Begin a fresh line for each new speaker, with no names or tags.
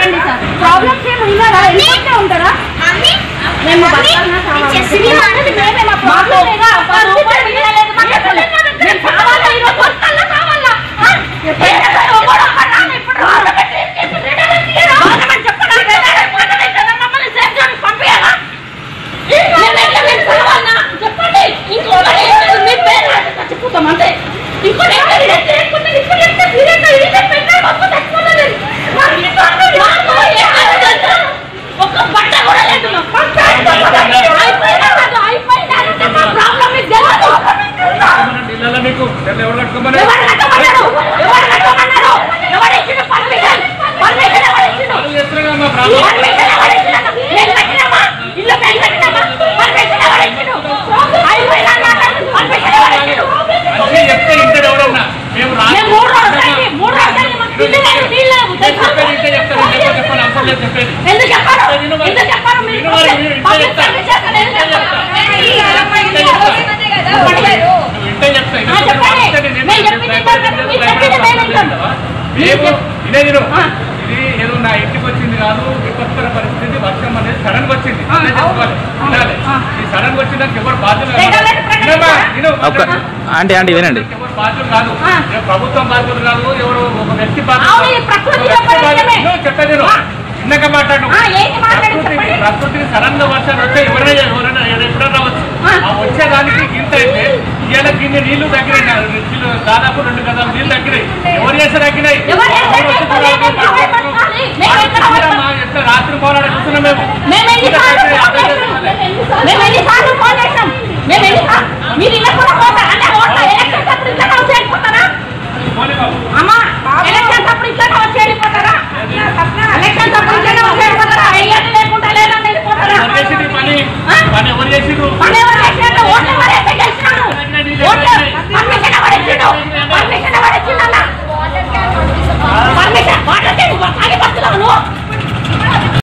చెప్పండి sir problems ఏమి ఉన్నారా ఎందుకంటే ఉంటారా మేము బతకాలన్నా చావాలా? మేమే మా ప్రాబ్లం లేదా? ఒక రూపాయి మిగలలేదు మాకు అసలు. మేము చావాలా ఈరోజు? బతకాలా చావాలా? ఆ? ఎప్పుడైనా సరే ఒకడు ఒక్కడు ఇప్పుడు గవర్నమెంట్ తీసుకెళ్ళి రిటర్న్ తీయరా? గవర్నమెంట్ చెప్పండి, రిటర్న్ పోతుంది కదా, మమ్మల్ని సేఫ్ జోన్కి పంపియాలా? మేము ఎట్లా మేము చావాలా? చెప్పండి ఇంకొకటి ఏంటంటే మీ పేరు రాసి చచ్చిపోతాం అంతే ఇంకోటి ఏంటంటే ఇది లేకపోతే ఇప్పుడు ఎంత సీరియస్ గా ఇది పెట్టినా మొత్తం చచ్చిపోతుంది మాకు ఈ గవర్నమెంట్ మాకు ఏం కాదు తెలుసా? ఒక్క బట్ట కూడా లేదు మాకు. మాకు ప్యాంట్ అయిపోయినా కాదు, అయిపోయినా అంటే మా ప్రాబ్లం మీకు తెలియదు.
ఇళ్ళలో మీకు తెల్ల ఎవరు కట్టుకోమని
ఎవరు కట్టమన్నారు? ఎవరు కట్టమన్నారు? ఎవరు ఇచ్చిన పర్మిషన్? పర్మిషన్ ఎవరు ఇచ్చిండు?
వాళ్ళు చేస్తున్నారు కదా మా
ఈ
ప్రాబ్లం
పర్మిషన్ ఎవరు ఇచ్చిండు? మేము కట్టినామా? ఇల్లు మేము కట్టినామా? పర్మిషన్ ఎవరు ఇచ్చిండు? అయిపోయినా నాకు పర్మిషన్ ఎవరు ఇచ్చిండు?
మంచిగా చెప్తే ఇంటర్ ఎవరన్నా మేము రా
మేము మూడు రోజులు అయింది. మూడు రోజులు అయింది. మాకు తిండి లేదు, నీళ్ళు లేవు.
నేను చెప్పేది ఇంటే చెప్తాను నేను చెప్పేది చెప్పాలి అవసరం లేదు చెప్పేది
ఎందుకు చెప్పారు
విను మరి.
ఎందుకు చెప్పారు మీరు
విను మరి, విను, ఇంటే
పబ్లిక్
చెప్తా.
సర్వీస్ చేస్తాను, ఎందుకు
ఇంటే
చెప్పారు?
నువ్వు ఇంటే చెప్తా
ఆ, చెప్పండి. మేము చెప్పింది ఏంటంటే మీరు చెప్పింది మేము వింటాం.
మేము ఇదే నేను
ఆ.
ఇది ఏదో నా ఇంటికి వచ్చింది కాదు విపత్కర పరిస్థితి వర్షం అనేది సడన్ గా వచ్చింది
ఆ,
అదే చెప్పుకోవాలి
ఆ,
వినాలి.
ఆ.
ఈ సడన్ గా వచ్చిందానికి ఎవరు బాధ్యులు కాదు.
రెగ్యులేటర్ ప్రకారం
వినమ్మా, విను,
ఒక్క
మాట్లాడు.
ఆంటీ ఆంటీ వినండి
ఎవరు బాధ్యులు కాదు
ఆ.
ఏ ప్రభుత్వం బాధ్యులు కాదు ఎవరు ఒక వ్యక్తి బాధ్యులు
అవును,
కాదు.
ఈ ప్రకృతి
ఒక వ్యక్తి
చెప్పడం
బాధ్యులు.
నిజమే.
నువ్వు చెప్పేది విను.
ఆ.
ఇందాక మాట్లాడు
ఆ, ఏంటి మాట్లాడు
ప్రకృతికి
చెప్పండి.
ప్రకృతికి సడన్ గా వర్షాలు వస్తే ఎవరైనా ఎవరైనా ఎప్పుడైనా రావచ్చు
ఆ.
ఆ వచ్చేదానికి ఇంత అయితే ఇవాళ గిన్నె నీళ్లు తగ్గినాయి నీళ్లు దాదాపు రెండు గదాలు నీళ్లు తగ్గినాయి ఎవరు చేస్తే తగ్గినాయి
ఎవరు చేస్తే
ఎవరు వచ్చి
తగ్గినాయి?
చూడాలి?
ఎవరు పట్టాలి?